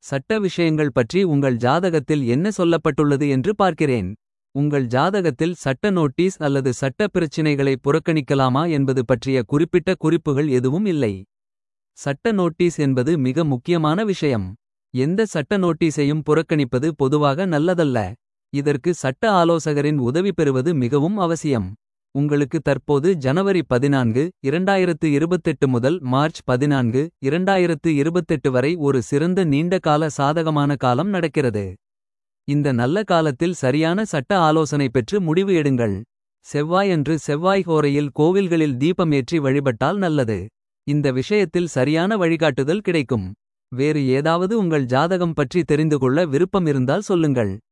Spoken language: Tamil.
சட்ட விஷயங்கள் பற்றி உங்கள் ஜாதகத்தில் என்ன சொல்லப்பட்டுள்ளது என்று பார்க்கிறேன். உங்கள் ஜாதகத்தில் சட்ட நோட்டீஸ் அல்லது சட்ட பிரச்சினைகளை புறக்கணிக்கலாமா என்பது பற்றிய குறிப்பிட்ட குறிப்புகள் எதுவும் இல்லை. சட்ட நோட்டீஸ் என்பது மிக முக்கியமான விஷயம். எந்த சட்ட நோட்டீஸையும் புறக்கணிப்பது பொதுவாக நல்லதல்ல. இதற்கு சட்ட ஆலோசகரின் உதவி பெறுவது மிகவும் அவசியம். உங்களுக்கு தற்போது ஜனவரி 14 2028 முதல் மார்ச் 14 2028 வரை ஒரு சிறந்த நீண்ட கால சாதகமான காலம் நடக்கிறது. இந்த நல்ல காலத்தில் சரியான சட்ட ஆலோசனை பெற்று முடிவு எடுங்கள். செவ்வாயன்று செவ்வாய் ஹோரையில் கோவில்களில் தீபம் ஏற்றி வழிபட்டால் நல்லது. இந்த விஷயத்தில் சரியான வழிகாட்டுதல் கிடைக்கும். வேறு ஏதாவது உங்கள் ஜாதகம் பற்றி தெரிந்து கொள்ள விருப்பம் இருந்தால் சொல்லுங்கள்.